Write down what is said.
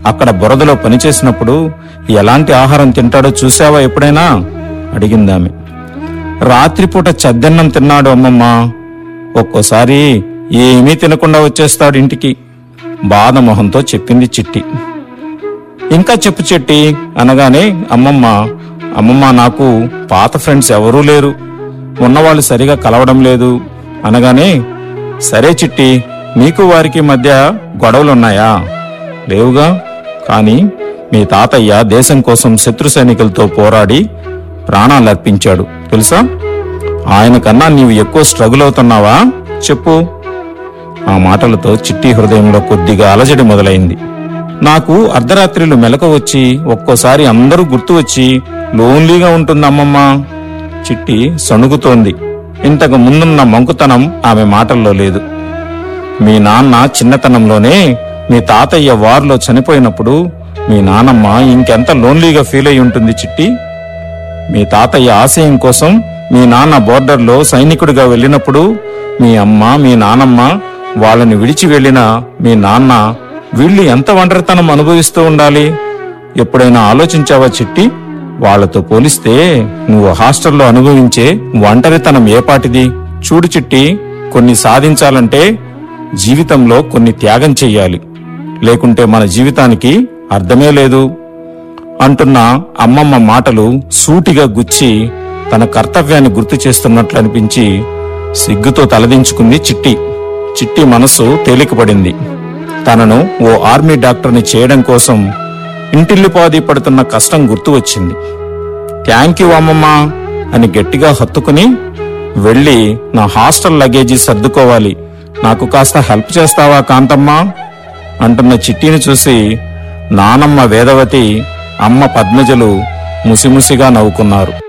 అక్కడ బురదలో పనిచేసినప్పుడు ఎలాంటి ఆహారం తింటాడో చూసావా ఎప్పుడైనా అడిగిందామె రాత్రిపూట చద్దన్నం తిన్నాడు అమ్మమ్మ ఒక్కోసారి ఏమీ తినకుండా వచ్చేస్తాడు ఇంటికి బాధమొహంతో చెప్పింది చిట్టి ఇంకా చెప్పు చెట్టి అనగానే అమ్మమ్మ అమ్మమ్మ నాకు పాత ఫ్రెండ్స్ ఎవరూ లేరు ఉన్నవాళ్ళు సరిగా కలవడం లేదు అనగానే సరే చిట్టి మీకు వారికి మధ్య గొడవలున్నాయా లేవుగా కానీ మీ తాతయ్య దేశం కోసం శత్రు సైనికులతో పోరాడి ప్రాణాలు అర్పించాడు తెలుసా ఆయన కన్నా నీవు ఎక్కువ స్ట్రగుల్ అవుతున్నావా చెప్పు ఆ మాటలతో చిట్టి హృదయంలో కొద్దిగా అలజడి మొదలైంది నాకు అర్ధరాత్రిలు మెలక వచ్చి ఒక్కోసారి అందరూ గుర్తు వచ్చి లోన్లీగా ఉంటుంది అమ్మమ్మ చిట్టి సణుగుతోంది ఇంతకు ముందున్న మంకుతనం ఆమె మాటల్లో లేదు మీ నాన్న చిన్నతనంలోనే మీ తాతయ్య వార్లో చనిపోయినప్పుడు మీ నానమ్మ ఇంకెంత లోన్లీగా ఫీల్ అయి ఉంటుంది చిట్టి మీ తాతయ్య ఆశయం కోసం మీ నాన్న బోర్డర్లో సైనికుడిగా వెళ్ళినప్పుడు మీ అమ్మ మీ నానమ్మ వాళ్ళని విడిచి వెళ్ళిన మీ నాన్న వీళ్ళు ఎంత ఒంటరితనం అనుభవిస్తూ ఉండాలి ఎప్పుడైనా ఆలోచించావా చిట్టి వాళ్ళతో పోలిస్తే నువ్వు హాస్టల్లో అనుభవించే ఒంటరితనం ఏపాటిది చూడు చిట్టి కొన్ని సాధించాలంటే జీవితంలో కొన్ని త్యాగం చెయ్యాలి లేకుంటే మన జీవితానికి అర్థమే లేదు అంటున్న అమ్మమ్మ మాటలు సూటిగా గుచ్చి తన కర్తవ్యాన్ని గుర్తు చేస్తున్నట్లు అనిపించి సిగ్గుతో తలదించుకుంది చిట్టి చిట్టి మనసు తేలికపడింది తనను ఓ ఆర్మీ డాక్టర్ని చేయడం కోసం ఇంటిల్లిపాది పడుతున్న కష్టం గుర్తు వచ్చింది థ్యాంక్ యూ అమ్మమ్మ అని గట్టిగా హత్తుకుని వెళ్ళి నా హాస్టల్ లగేజీ సర్దుకోవాలి నాకు కాస్త హెల్ప్ చేస్తావా కాంతమ్మ అంటున్న చిట్టిని చూసి నానమ్మ వేదవతి అమ్మ పద్మజలు ముసిముసిగా నవ్వుకున్నారు